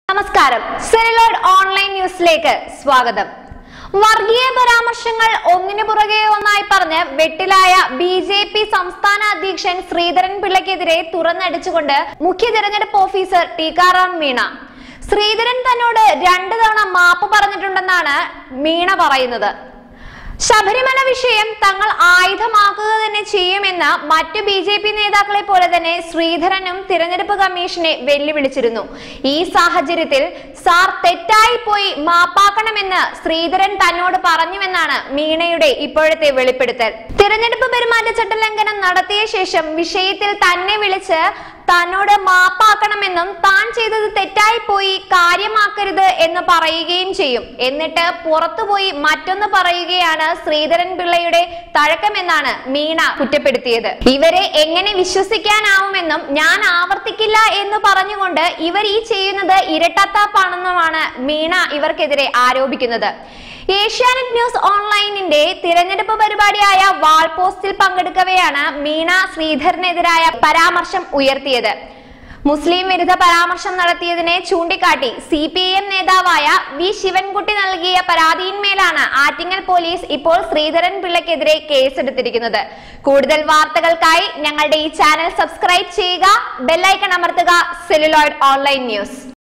നമസ്കാരം celluloid online ന്യൂസിലേക്ക് സ്വാഗതം വർഗീയ പരാമർശങ്ങൾ ഒന്നിനു പുറകെ ഒന്നായി പറഞ്ഞ് വെട്ടിലായ ബി ജെ പി സംസ്ഥാന അധ്യക്ഷൻ ശ്രീധരൻ പിള്ളയ്ക്കെതിരെ തുറന്നടിച്ചുകൊണ്ട് മുഖ്യ തെരഞ്ഞെടുപ്പ് ഓഫീസർ ടീക്കാറാം മീണ ശ്രീധരൻ തന്നോട് രണ്ടു തവണ മാപ്പ് പറഞ്ഞിട്ടുണ്ടെന്നാണ് മീണ പറയുന്നത് ശബരിമല വിഷയം തങ്ങൾ ആയുധമാക്കുക തന്നെ ചെയ്യുമെന്ന് മറ്റു ബി ജെ പി നേതാക്കളെ പോലെ തന്നെ ശ്രീധരനും തിരഞ്ഞെടുപ്പ് കമ്മീഷനെ വെല്ലുവിളിച്ചിരുന്നു ഈ സാഹചര്യത്തിൽ സാർ തെറ്റായി പോയി മാപ്പാക്കണമെന്ന് ശ്രീധരൻ തന്നോട് പറഞ്ഞുവെന്നാണ് മീണയുടെ ഇപ്പോഴത്തെ വെളിപ്പെടുത്തൽ തിരഞ്ഞെടുപ്പ് പെരുമാറ്റച്ചട്ട ലംഘനം നടത്തിയ ശേഷം വിഷയത്തിൽ തന്നെ വിളിച്ച് തന്നോട് മാപ്പാക്കണമെന്നും താൻ ചെയ്തത് തെറ്റായി പോയി കാര്യമാക്കരുത് എന്ന് പറയുകയും ചെയ്യും എന്നിട്ട് പുറത്തുപോയി മറ്റൊന്ന് പറയുകയാണ് ശ്രീധരൻ പിള്ളയുടെ തഴക്കമെന്നാണ് മീണ കുറ്റപ്പെടുത്തിയത് ഇവരെ എങ്ങനെ വിശ്വസിക്കാനാവുമെന്നും ഞാൻ ആവർത്തിക്കില്ല എന്ന് പറഞ്ഞുകൊണ്ട് ഇവർ ഈ ചെയ്യുന്നത് ഇരട്ടത്താപ്പാണെന്നുമാണ് മീണ ഇവർക്കെതിരെ ആരോപിക്കുന്നത് ഏഷ്യാനെറ്റ് ന്യൂസ് ഓൺലൈനിന്റെ തിരഞ്ഞെടുപ്പ് പരിപാടിയായ വാൾ പോസ്റ്റിൽ പങ്കെടുക്കവെയാണ് മീണ ശ്രീധരനെതിരായ പരാമർശം ഉയർത്തിയത് മുസ്ലിം വിരുദ്ധ പരാമർശം നടത്തിയതിനെ ചൂണ്ടിക്കാട്ടി സി പി എം നേതാവായ വി ശിവൻകുട്ടി നൽകിയ പരാതിയിന്മേലാണ് ആറ്റിങ്ങൽ പോലീസ് ഇപ്പോൾ ശ്രീധരൻ പിള്ളയ്ക്കെതിരെ കേസെടുത്തിരിക്കുന്നത് കൂടുതൽ വാർത്തകൾക്കായി ഞങ്ങളുടെ ഈ ചാനൽ സബ്സ്ക്രൈബ് ചെയ്യുക ബെല്ലൈക്കൺ അമർത്തുക സെല്ലുലോയിഡ് ഓൺലൈൻ ന്യൂസ്